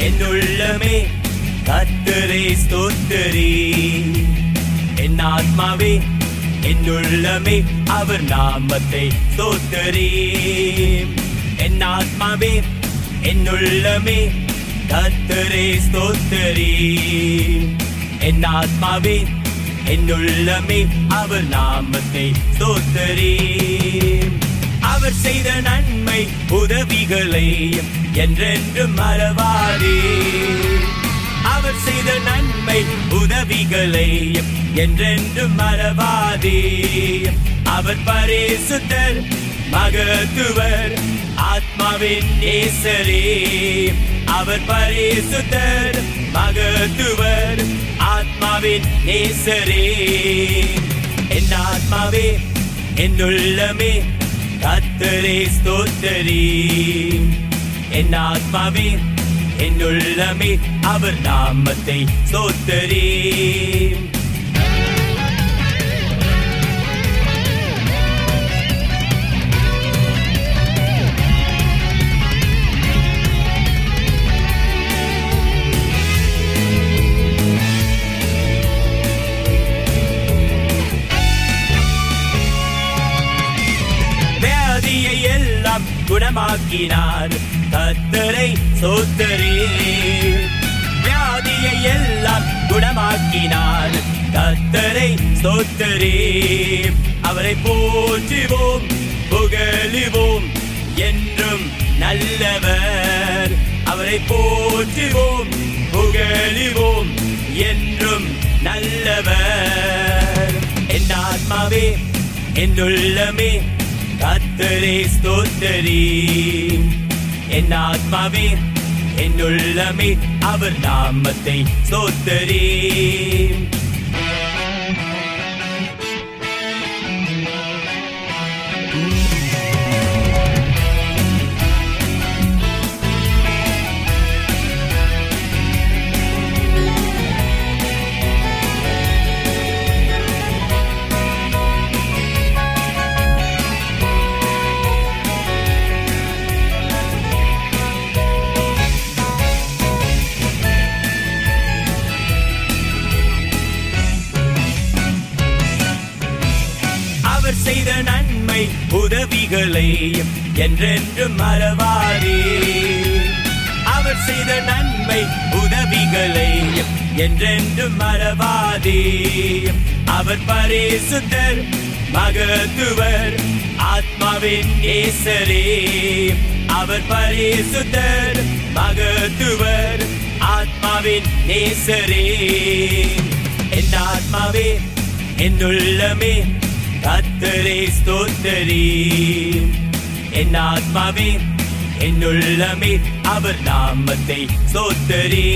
என் உள்ளமே கத்தரை ஸ்தோத்தரி என் ஆத்மாவே என் உள்ளமே அவர் நாமத்தை ஸ்தோத்தரி என் ஆத்மாவே என் உள்ளமே கத்தரை ஸ்தோத்தரி என் ஆத்மாவே என் உள்ளமே அவர் நாமத்தை ஸ்தோத்தரி அவர் செய்த நன்மை உதவிகளை என்றென்று மறவாதே அவர் செய்த நன்மை உதவிகளை என்றென்று மறவாதே அவர் பரிசுத்தர் மகத்துவர் ஆத்மாவின் நேசரே அவர் பரிசுத்தர் மகத்துவர் ஆத்மாவின் நேசரே என் ஆத்மாவே என் உள்ளமே கத்தரே ஸ்தோத்தரி என் ஆத்மாவே என் உள்ளமே அவர் நாமத்தை ஸ்தோத்தரி வியாதியை எல்லாம் குணமாக்கினார் கத்தரை சோத்தரே வியாதியை எல்லாம் குணமாக்கினார் கத்தரை சோத்தரே அவரை போற்றுவோம் புகழுவோம் என்றும் நல்லவர் அவரை போற்றுவோம் புகழுவோம் என்றும் நல்லவர் என் ஆத்மாவே என் உள்ளமே கத்தரே ஸ்தோத்தரி என் ஆத்மாவே என் உள்ளமே அவர் நாமத்தை ஸ்தோத்தரி அவர் செய்த நன்மை உதவிகளை என்றென்று மறவாதே அவர் செய்த நன்மை உதவிகளை என்றென்று மறவாதே அவர் பரிசுத்தர் மகத்துவர் ஆத்மாவின் நேசரே அவர் பரிசுத்தர் மகத்துவர் ஆத்மாவின் நேசரே என் ஆத்மாவே என் உள்ளமே கத்தரே ஸ்தோத்தரி என் ஆத்மாவே என் உள்ளமே அவர் நாமத்தை ஸ்தோத்தரி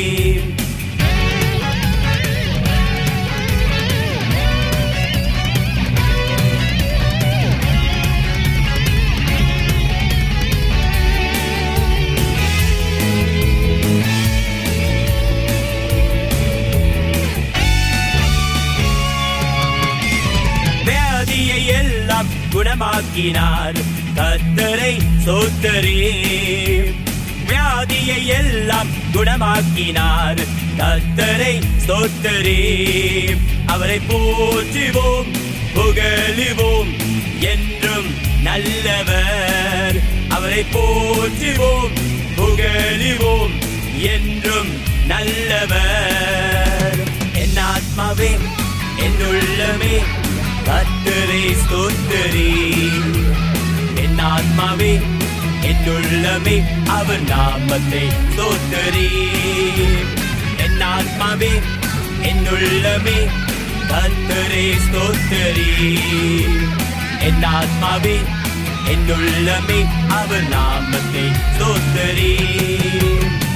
வியாதியை எல்லாம் குணமாக்கினார் கத்தரை சோத்தரே வியாதியை எல்லாம் குணமாக்கினார் கத்தரை சோத்தரே அவரை போற்றுவோம் புகழுவோம் என்றும் நல்லவர் அவரை போற்றுவோம் புகழுவோம் என்றும் நல்லவர் என் ஆத்மாவே என் உள்ளமே கத்தரை ஸ்தோத்தரி என் ஆத்மாவே என் உள்ளமே அவர் நாமத்தை ஸ்தோத்தரி என் ஆத்மாவே என் உள்ளமே கத்தரை ஸ்தோத்தரி என் ஆத்மாவே என் உள்ளமே அவர் நாமத்தை ஸ்தோத்தரி